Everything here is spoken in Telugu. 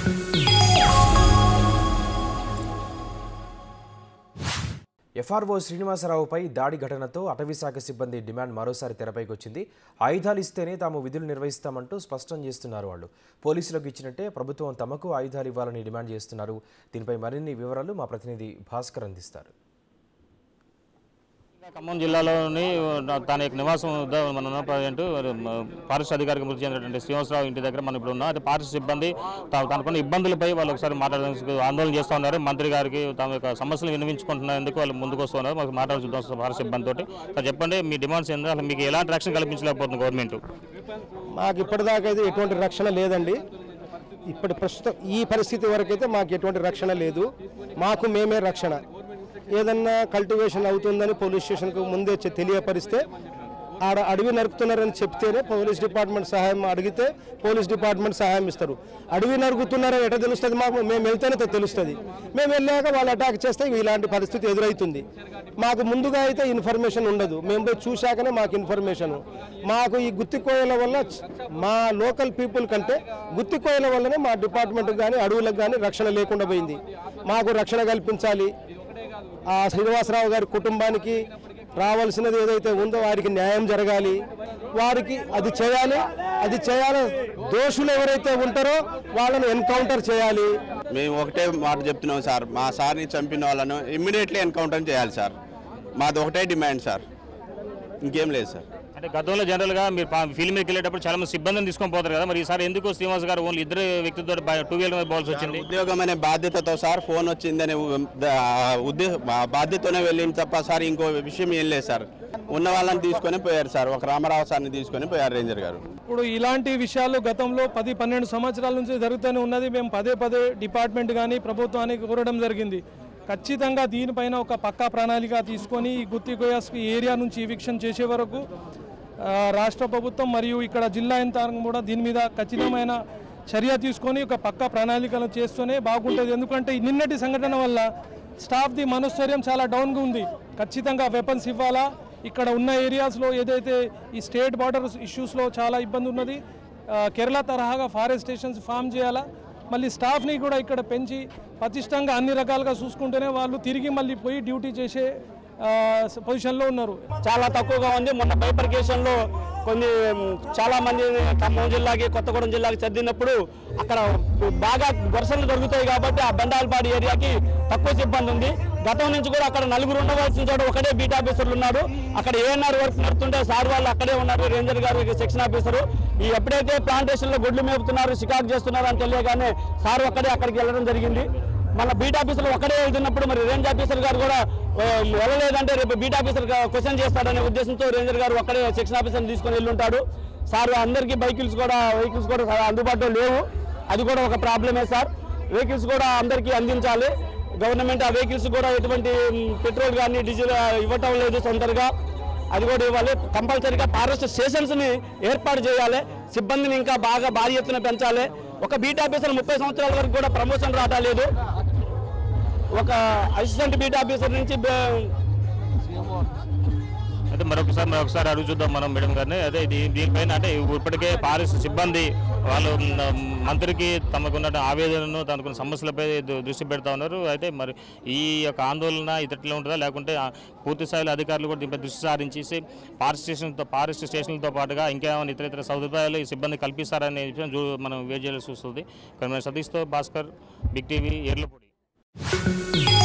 ఎఫ్ఆర్ఓ శ్రీనివాసరావుపై దాడి ఘటనతో అటవీశాఖ సిబ్బంది డిమాండ్ మరోసారి తెరపైకి వచ్చింది ఆయుధాలు ఇస్తేనే తాము విధులు నిర్వహిస్తామంటూ స్పష్టం చేస్తున్నారు వాళ్ళు పోలీసులకు ఇచ్చినట్టే ప్రభుత్వం తమకు ఆయుధాలు ఇవ్వాలని డిమాండ్ చేస్తున్నారు దీనిపై మరిన్ని వివరాలు మా ప్రతినిధి భాస్కర్ అందిస్తారు ఖమ్మం జిల్లాలోని తన యొక్క నివాసం వద్ద మన ఉన్న ప్రజెంట్ ఫారెస్ట్ అధికారికి మృతి చెందినటువంటి శ్రీనివాసరావు ఇంటి దగ్గర మనం ఇప్పుడు ఉన్నాం అయితే ఫారెస్ట్ సిబ్బంది తా- తనకున్న ఇబ్బందులపై వాళ్ళు ఒకసారి మాట్లాడడానికి ఆందోళన చేస్తూ ఉన్నారు మంత్రి గారికి తమ యొక్క సమస్యలు వినిపించుకుంటున్నందుకు వాళ్ళు ముందుకు వస్తున్నారు మాకు మాట్లాడి చూద్దాం ఫారెస్ట్ సిబ్బందితో సార్ చెప్పండి మీ డిమాండ్స్ ఏంటో అసలు మీకు ఎలాంటి రక్షణ కల్పించలేకపోతుంది గవర్నమెంట్ మాకు ఇప్పటిదాకా అయితే ఎటువంటి రక్షణ లేదండి ఇప్పటి ప్రస్తుతం ఈ పరిస్థితి వరకైతే మాకు ఎటువంటి రక్షణ లేదు మాకు మేమే రక్షణ ఏదన్నా కల్టివేషన్ అవుతుందని పోలీస్ స్టేషన్కు ముందే చె- తెలియపరిస్తే ఆడ అడవి నరుకుతున్నారని చెప్తేనే పోలీస్ డిపార్ట్మెంట్ సహాయం అడిగితే పోలీస్ డిపార్ట్మెంట్ సహాయం ఇస్తారు అడవి నరుకుతున్నారని ఎట్లా తెలుస్తుంది మాకు మేము వెళ్తేనే తె- తెలుస్తుంది మేము వెళ్ళాక వాళ్ళు అటాక్ చేస్తే ఇలాంటి పరిస్థితి ఎదురవుతుంది మాకు ముందుగా అయితే ఇన్ఫర్మేషన్ ఉండదు మేము పోయి చూశాకనే మాకు ఇన్ఫర్మేషన్ మాకు ఈ గుత్తి కోయల వల్ల చ- మా లోకల్ పీపుల్ కంటే గుత్తి కోయల వల్లనే మా డిపార్ట్మెంట్ కానీ అడవులకు కానీ రక్షణ లేకుండా పోయింది మాకు రక్షణ కల్పించాలి ఆ శ్రీనివాసరావు గారి కుటుంబానికి రావాల్సినది ఏదైతే ఉందో వారికి న్యాయం జరగాలి వారికి అది చేయాలి అది చేయాలి దోషులు ఎవరైతే ఉంటారో వాళ్ళని ఎన్కౌంటర్ చేయాలి మేము ఒకటే మాట చెప్తున్నాం సార్ మా సార్ని చంపిన వాళ్ళను ఇమ్మీడియట్లీ ఎన్కౌంటర్ చేయాలి సార్ మాది ఒకటే డిమాండ్ సార్ ఇంకేం లేదు సార్ అంటే గతంలో జనరల్గా మీరు ఫీల్డ్ మీదకి వెళ్ళేటప్పుడు చాలా మంది సిబ్బందిని తీసుకొని పోతారు కదా మరి ఈసారి ఎందుకు శ్రీనివాస్ గారు ఓన్లీ ఇద్దరు వ్యక్తితో టూ వీలర్ మీద పోవాల్సి వచ్చింది ఉద్యోగం అనే బాధ్యతతో సార్ ఫోన్ వచ్చిందనే ఉద్యోగ బాధ్యతతోనే వెళ్ళింది తప్ప సార్ ఇంకో విషయం ఏం లేదు సార్ ఉన్న వాళ్ళని తీసుకొని పోయారు సార్ ఒక రామారావు సార్ని తీసుకొని పోయారు రేంజర్ గారు ఇప్పుడు ఇలాంటి విషయాలు గతంలో పది పన్నెండు సంవత్సరాల నుంచి జరుగుతూనే ఉన్నది మేము పదే పదే డిపార్ట్మెంట్ కానీ ప్రభుత్వానికి కోరడం జరిగింది ఖచ్చితంగా దీనిపైన ఒక పక్కా ప్రణాళిక తీసుకొని ఈ గుత్తికోయాస్కి ఏరియా నుంచి ఈవిక్షన్ చేసే వరకు ఆ, రాష్ట్ర ప్రభుత్వం మరియు ఇక్కడ జిల్లా యంత్రాంగం కూడా దీని మీద ఖచ్చితమైన చర్య తీసుకొని ఒక పక్కా ప్రణాళికలు చేస్తూనే బాగుంటుంది ఎందుకంటే ఈ నిన్నటి సంఘటన వల్ల స్టాఫ్ది మనోస్థైర్యం చాలా డౌన్గా ఉంది ఖచ్చితంగా వెపన్స్ ఇవ్వాలా ఇక్కడ ఉన్న ఏరియాస్లో ఏదైతే ఈ స్టేట్ బార్డర్ ఇష్యూస్లో చాలా ఇబ్బంది ఉన్నది ఆ, కేరళ తరహాగా ఫారెస్ట్ స్టేషన్స్ ఫామ్ చేయాలా మళ్ళీ స్టాఫ్ని కూడా ఇక్కడ పెంచి పటిష్టంగా అన్ని రకాలుగా చూసుకుంటేనే వాళ్ళు తిరిగి మళ్ళీ పోయి డ్యూటీ చేసే ఆ, పొజిషన్లో ఉన్నారు చాలా తక్కువగా ఉంది మొన్న బైపర్కేషన్లో కొన్ని మ్, చాలా మంది ఖమ్మం జిల్లాకి కొత్తగూడెం జిల్లాకి చెందినప్పుడు అక్కడ బాగా ఘర్షణలు జరుగుతాయి కాబట్టి ఆ బండాలపాడి ఏరియాకి తక్కువ సిబ్బంది ఉంది గతం నుంచి కూడా అక్కడ నలుగురు ఉండవలసిన చోట ఒకటే బీట్ ఆఫీసర్లు ఉన్నారు అక్కడ ఏఎన్ఆర్ వర్క్ నడుతుంటే సార్ వాళ్ళు అక్కడే ఉన్నారు రేంజర్ గారు సెక్షన్ ఆఫీసరు ఈ ఎప్పుడైతే ప్లాంటేషన్ లో గుడ్లు మేపుతున్నారు షికాకు చేస్తున్నారు అని తెలియగానే సార్ ఒక్కడే అక్కడికి వెళ్ళడం జరిగింది మన బీట్ ఆఫీసర్ ఒక్కడే వెళ్తున్నప్పుడు మరి రేంజ్ ఆఫీసర్ గారు కూడా ఆ, వెళ్ళలేదంటే రేపు బీట్ ఆఫీసర్ క్వశ్చన్ చేస్తాడనే ఉద్దేశంతో రేంజర్ గారు ఒక్కడే సెక్షన్ ఆఫీసర్ తీసుకొని వెళ్ళుంటాడు సార్ అందరికీ బైకిల్స్ కూడా వెహికల్స్ కూడా అందుబాటులో లేవు అది కూడా ఒక ప్రాబ్లమే సార్ వెహికల్స్ కూడా అందరికీ అందించాలి గవర్నమెంట్ ఆ వెహికల్స్ కూడా ఎటువంటి మ్, పెట్రోల్ కానీ డీజిల్ ఆ, ఇవ్వటం లేదు సొంతగా అది కూడా ఇవ్వాలి కంపల్సరీగా ఫారెస్ట్ స్టేషన్స్ ని ఏర్పాటు చేయాలి సిబ్బందిని ఇంకా బాగా భారీ ఎత్తున పెంచాలి ఒక బీట్ ఆఫీసర్ ముప్పై సంవత్సరాల వరకు కూడా ప్రమోషన్ రావట్లేదు ఒక అసిస్టెంట్ బీట్ ఆఫీసర్ నుంచి బే- అయితే మరొకసారి మరొకసారి అడుగు చూద్దాం మనం మేడం గారిని అదే ఇది దీనిపైన అంటే ఇప్పటికే ఫారెస్ట్ సిబ్బంది వాళ్ళు మ్, మంత్రికి తమకున్న ఆవేదనను తనకున్న సమస్యలపై దు- దృష్టి పెడతా ఉన్నారు అయితే మరి ఈ యొక్క ఆందోళన ఇతట్లో ఉంటుందా లేకుంటే ఆ పూర్తి స్థాయిలో అధికారులు కూడా దీనిపై దృష్టి సారించేసి ఫారెస్ట్ స్టేషన్తో ఫారెస్ట్ స్టేషన్లతో పాటుగా ఇంకేమైనా ఇతర ఇతర సదుపాయాలు ఈ సిబ్బంది కల్పిస్తారనే విషయం చూ మనం వేట్ చేయాల్సి వస్తుంది ఇక్కడ మన సతీష్తో భాస్కర్ బిగ్ టీవీ ఎర్లపూడి